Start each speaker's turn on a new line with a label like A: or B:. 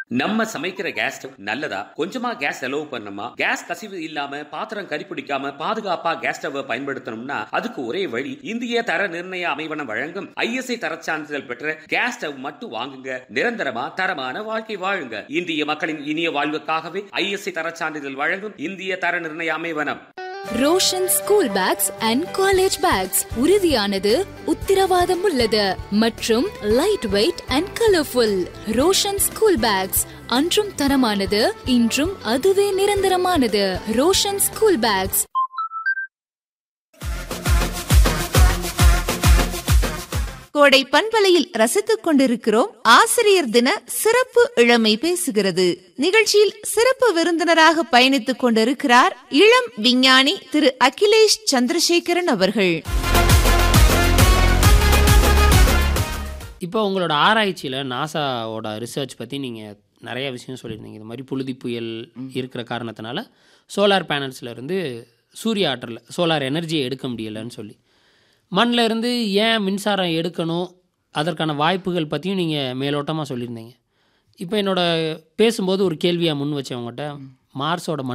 A: நம்ம சமைக்கிற gas stove நல்லதா கொஞ்சமா கேஸ் செலவு பண்ணணுமா கேஸ் கசிவு இல்லாம பாத்திரம் கரிப்பிடிக்காம பாதுகாப்பா கேஸ் ஸ்டவ் பயன்படுத்தணும்னா அதுக்கு ஒரே வழி இந்திய தர நிர்ணய அமைவனம் வழங்கும் ஐஎஸ்ஐ தரச் சான்றிதழ் பெற்ற கேஸ் ஸ்டவ் மட்டும் வாங்குங்க நிரந்தரமா தரமான வாழ்க்கை வாழுங்க இந்திய மக்களின் இனிய வாழ்வுக்காகவே ஐஎஸ்ஐ தரச் சான்றிதழ் வழங்கும் இந்திய தர நிர்ணய அமைவனம்
B: Roshan school bags and college bags உறுதியானது உத்திரவாதம் உள்ளது மற்றும் light weight and colourful Roshan school bags அன்றும் தரமானது இன்றும் அதுவே நிரந்தரமானது ரோஷன் ஸ்கூல் பேக்ஸ்
C: கோடை பண்பலையில் ரசித்துக் கொண்டிருக்கிறோம் ஆசிரியர் தின சிறப்பு இளமை பேசுகிறது நிகழ்ச்சியில் சிறப்பு விருந்தினராக பயணித்துக் கொண்டிருக்கிறார் இளம் விஞ்ஞானி திரு அகிலேஷ் சந்திரசேகரன் அவர்கள்
D: இப்போ உங்களோட ஆராய்ச்சியில் நாசாவோட ரிசர்ச் பற்றி நீங்கள் நிறைய விஷயம் சொல்லியிருந்தீங்க இது மாதிரி புழுதி புயல் இருக்கிற காரணத்தினால சோலார் பேனல்ஸ்ல இருந்து சூரிய ஆற்றல் சோலார் எனர்ஜியை எடுக்க முடியலைன்னு சொல்லி மண்ணில் இருந்து ஏன் மின்சாரம் எடுக்கணும் அதற்கான வாய்ப்புகள் பற்றியும் நீங்கள் மேலோட்டமாக சொல்லியிருந்தீங்க இப்போ என்னோட பேசும்போது ஒரு கேள்வியாக முன் வச்சவங்ககிட்ட மார்ஸோட மண்